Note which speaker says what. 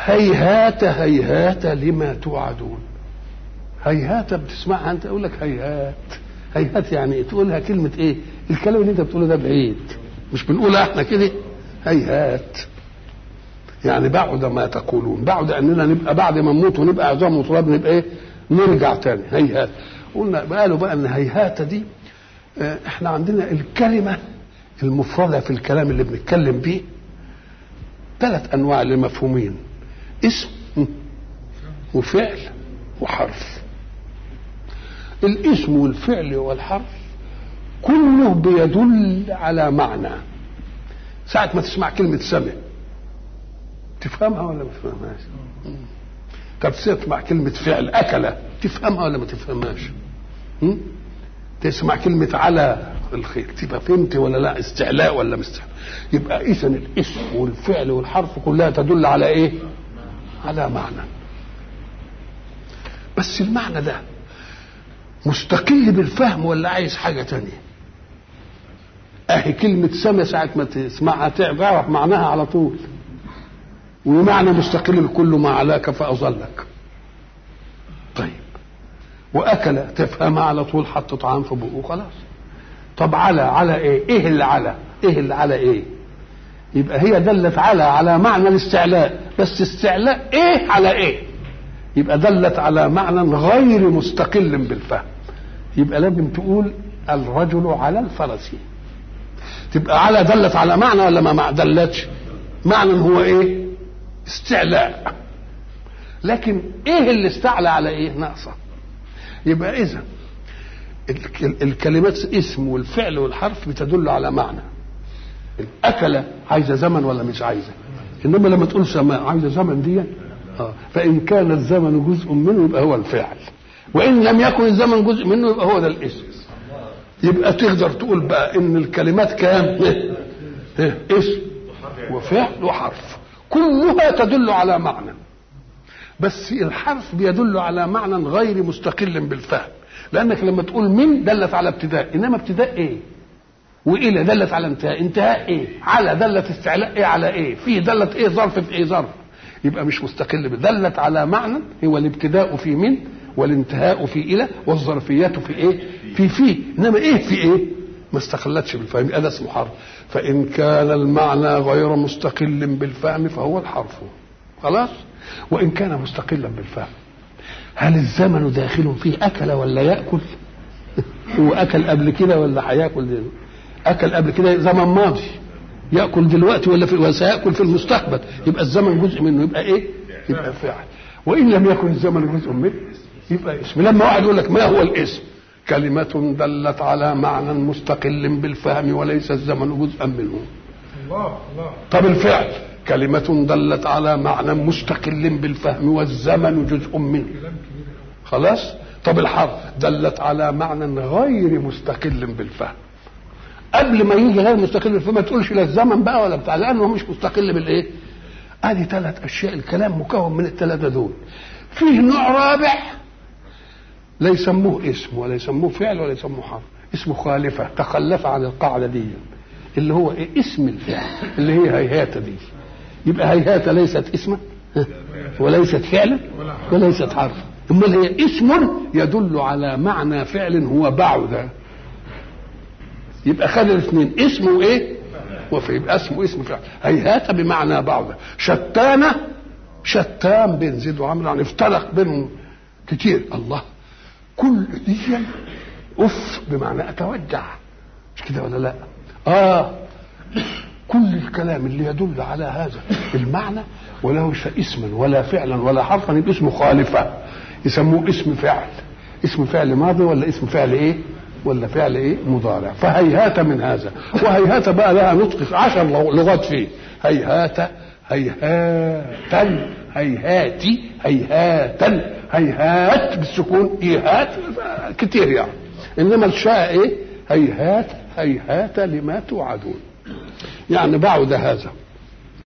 Speaker 1: هيهات هيهات لما توعدون هيهات بتسمعها انت اقول لك هيهات هيهات يعني إيه؟ تقولها كلمه ايه الكلام اللي انت بتقوله ده بعيد مش بنقولها احنا كده هيهات يعني بعد ما تقولون بعد اننا نبقى بعد ما نموت ونبقى عظام وتراب نبقى ايه نرجع تاني هيهات قلنا قالوا بقى ان هيهات دي اه احنا عندنا الكلمه المفرده في الكلام اللي بنتكلم بيه ثلاث انواع لمفهومين اسم وفعل وحرف الاسم والفعل والحرف كله بيدل على معنى ساعة ما تسمع كلمة سمع تفهمها ولا ما تفهمهاش طب تسمع كلمة فعل أكل تفهمها ولا ما تفهمهاش م? تسمع كلمة على الخير تبقى فهمت ولا لا استعلاء ولا مستعلاء يبقى إذا الاسم والفعل والحرف كلها تدل على إيه على معنى بس المعنى ده مستقل بالفهم ولا عايز حاجة تانية اهي كلمة سمع ساعة ما تسمعها تعرف معناها على طول ومعنى مستقل كل ما علاك فأظلك طيب وأكل تفهمها على طول حط طعام في بقه خلاص طب على على ايه ايه اللي على ايه اللي على ايه يبقى هي دلت على على معنى الاستعلاء بس استعلاء ايه على ايه يبقى دلت على معنى غير مستقل بالفهم يبقى لازم تقول الرجل على الفرس تبقى على دلت على معنى ولا ما دلتش معنى هو ايه استعلاء لكن ايه اللي استعلى على ايه ناقصه يبقى اذا الكلمات اسم والفعل والحرف بتدل على معنى الاكله عايزه زمن ولا مش عايزه انما لما تقول سماء عايزه زمن دي آه. فان كان الزمن جزء منه يبقى هو الفعل وان لم يكن الزمن جزء منه يبقى هو ده الاسم يبقى تقدر تقول بقى ان الكلمات كام إيه؟ إيه؟ اسم وفعل وحرف كلها تدل على معنى بس الحرف بيدل على معنى غير مستقل بالفهم لانك لما تقول من دلت على ابتداء انما ابتداء ايه والى دلت على انتهاء انتهاء ايه على دلت استعلاء ايه على ايه في دلت ايه ظرف في ايه ظرف يبقى مش مستقل دلت على معنى هو الابتداء في من والانتهاء في الى والظرفيات في ايه في في انما ايه في ايه ما استقلتش بالفهم هذا اسمه حرف فان كان المعنى غير مستقل بالفهم فهو الحرف خلاص وان كان مستقلا بالفهم هل الزمن داخل فيه اكل ولا ياكل هو اكل قبل كده ولا هياكل دلوقتي اكل قبل كده زمن ماضي ياكل دلوقتي ولا في وسياكل في المستقبل يبقى الزمن جزء منه يبقى ايه يبقى فعل وان لم يكن الزمن جزء منه يبقى اسم لما واحد يقول لك ما هو الاسم كلمة دلت على معنى مستقل بالفهم وليس الزمن جزءا منه
Speaker 2: الله الله
Speaker 1: طب الفعل كلمة دلت على معنى مستقل بالفهم والزمن جزء منه خلاص طب الحرف دلت على معنى غير مستقل بالفهم قبل ما يجي غير مستقل بالفهم ما تقولش لا الزمن بقى ولا بتاع لانه مش مستقل بالايه ادي ثلاث اشياء الكلام مكون من الثلاثه دول فيه نوع رابع لا يسموه اسم ولا يسموه فعل ولا يسموه حرف اسمه خالفة تخلف عن القاعدة دي اللي هو إيه؟ اسم الفعل اللي هي هيهات دي يبقى هيهات ليست اسما وليست فعلا وليست حرفا امال هي اسم يدل على معنى فعل هو بعد يبقى خد الاثنين اسم وايه وفي يبقى اسمه اسم فعل هيهات بمعنى بعد شتان شتان بين زيد وعمرو يعني افترق بينهم كتير الله كل دي اف بمعنى اتوجع مش كده ولا لا اه كل الكلام اللي يدل على هذا المعنى ولو اسما ولا فعلا ولا حرفا يبقى اسمه خالفه يسموه اسم فعل اسم فعل ماضي ولا اسم فعل ايه ولا فعل ايه مضارع فهيهات من هذا وهيهات بقى لها نطق عشر لغات فيه هيهات هيهاتا هيهاتي هيهاتا هيهات بالسكون ايهات كتير يعني انما الشاء ايه هيهات هيهات لما توعدون يعني بعد هذا